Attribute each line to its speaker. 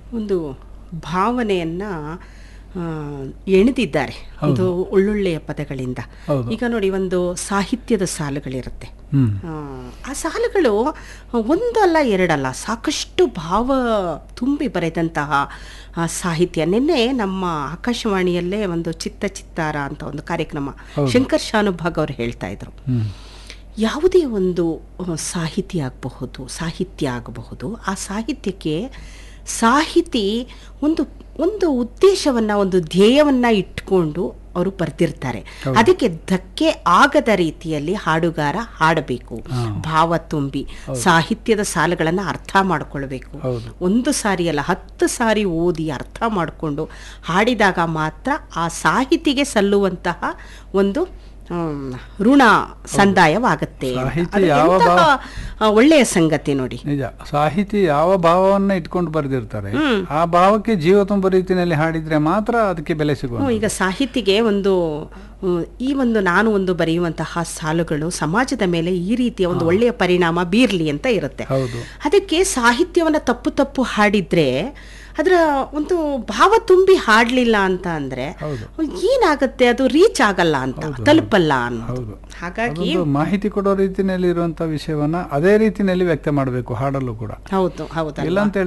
Speaker 1: ಒಂದು ಭಾವನೆಯನ್ನು ಎಣೆದಿದ್ದಾರೆ ಒಂದು ಒಳ್ಳೊಳ್ಳೆಯ ಪದಗಳಿಂದ
Speaker 2: ಹೌದು.
Speaker 1: ಈಗ ನೋಡಿ ಒಂದು ಸಾಹಿತ್ಯದ ಸಾಲುಗಳಿರುತ್ತೆ
Speaker 2: ಹ್ಮ್
Speaker 1: ಆ, ಆ ಸಾಲುಗಳು ಒಂದಲ್ಲ ಎರಡಲ್ಲ ಸಾಕಷ್ಟು ಭಾವ ತುಂಬಿ ಬರೆದಂತಹ ಆ, ಸಾಹಿತ್ಯ ನಿನ್ನೆ ನಮ್ಮ ಆಕಾಶವಾಣಿಯಲ್ಲೇ ಒಂದು ಚಿತ್ತ ಚಿತ್ತಾರ ಅಂತ ಒಂದು ಕಾರ್ಯಕ್ರಮ ಶಂಕರ್ ಶಾನುಭಾಗ್ ಅವರು ಹೇಳ್ತಾ ಇದ್ರು
Speaker 2: ಹ್ಮ್
Speaker 1: ಯಾವುದೇ ಒಂದು ಆ, ಸಾಹಿತಿ ಆಗಬಹುದು ಸಾಹಿತ್ಯ ಆಗಬಹುದು ಆ ಸಾಹಿತ್ಯಕ್ಕೆ ಸಾಹಿತಿ ಒಂದು ಒಂದು ಉದ್ದೇಶವನ್ನು ಒಂದು ಧ್ಯೇಯವನ್ನು ಇಟ್ಕೊಂಡು ಅವರು ಬರೆದಿರ್ತಾರೆ ಅದಕ್ಕೆ ಧಕ್ಕೆ ಆಗದ ರೀತಿಯಲ್ಲಿ ಹಾಡುಗಾರ ಹಾಡಬೇಕು ಭಾವ ತುಂಬಿ ಸಾಹಿತ್ಯದ ಸಾಲುಗಳನ್ನು ಅರ್ಥ ಮಾಡ್ಕೊಳ್ಬೇಕು
Speaker 2: ಹೌದು.
Speaker 1: ಒಂದು ಸಾರಿ ಅಲ್ಲ ಹತ್ತು ಸಾರಿ ಓದಿ ಅರ್ಥ ಮಾಡಿಕೊಂಡು ಹಾಡಿದಾಗ ಮಾತ್ರ ಆ ಸಾಹಿತಿಗೆ ಸಲ್ಲುವಂತಹ ಒಂದು ಹ್ಮ್, ಋಣ ಸಂದಾಯವಾಗತ್ತೆ
Speaker 2: ಸಾಹಿತಿ
Speaker 1: ಅದು
Speaker 2: ಯಾವ
Speaker 1: ಎಂತಹ,
Speaker 2: ಭಾವ-
Speaker 1: ಆ, ಒಳ್ಳೆಯ ಸಂಗತಿ ನೋಡಿ
Speaker 2: ನಿಜ ಸಾಹಿತಿ ಯಾವ ಭಾವವನ್ನ ಇಟ್ಕೊಂಡು ಬರೆದಿರ್ತಾರೆ ಆ ಭಾವಕ್ಕೆ ಜೀವ ತುಂಬ ರೀತಿಯಲ್ಲಿ ಹಾಡಿದ್ರೆ ಮಾತ್ರ ಅದಕ್ಕೆ ಬೆಲೆ ಸಿಗುವ
Speaker 1: ಹ್ಮ್, ಈಗ ಸಾಹಿತಿಗೆ ಒಂದು ಹ್ಮ್, ಈ ಒಂದು ನಾನು ಒಂದು ಬರೆಯುವಂತಹ ಸಾಲುಗಳು ಸಮಾಜದ ಮೇಲೆ ಈ ರೀತಿಯ ಒಂದು ಒಳ್ಳೆಯ ಪರಿಣಾಮ ಬೀರ್ಲಿ ಅಂತ ಇರುತ್ತೆ
Speaker 2: ಹೌದು
Speaker 1: ಅದಕ್ಕೆ ಸಾಹಿತ್ಯವನ್ನ ತಪ್ಪು ತಪ್ಪು ಹಾಡಿದ್ರೆ ಅದರ ಒಂದು ಭಾವ ತುಂಬಿ ಹಾಡ್ಲಿಲ್ಲ ಅಂತ ಅಂದ್ರೆ
Speaker 2: ಹೌದು.
Speaker 1: ಏನಾಗುತ್ತೆ ಅದು ರೀಚ್ ಆಗಲ್ಲ ಅಂತ ತಲುಪಲ್ಲ ಅನ್ನೋದು
Speaker 2: ಹೌದು.
Speaker 1: ಹಾಗಾಗಿ
Speaker 2: ಅದೊಂದು ಮಾಹಿತಿ ಕೊಡೋ ರೀತಿಯಲ್ಲಿ ಇರುವಂತ ವಿಷಯವನ್ನ ಅದೇ ರೀತಿಯಲ್ಲಿ ವ್ಯಕ್ತ ಮಾಡಬೇಕು ಹಾಡಲು ಕೂಡ
Speaker 1: ಹೌದು ಹೌದಲ್ಲ
Speaker 2: ಇಲ್ಲ ಅಂತ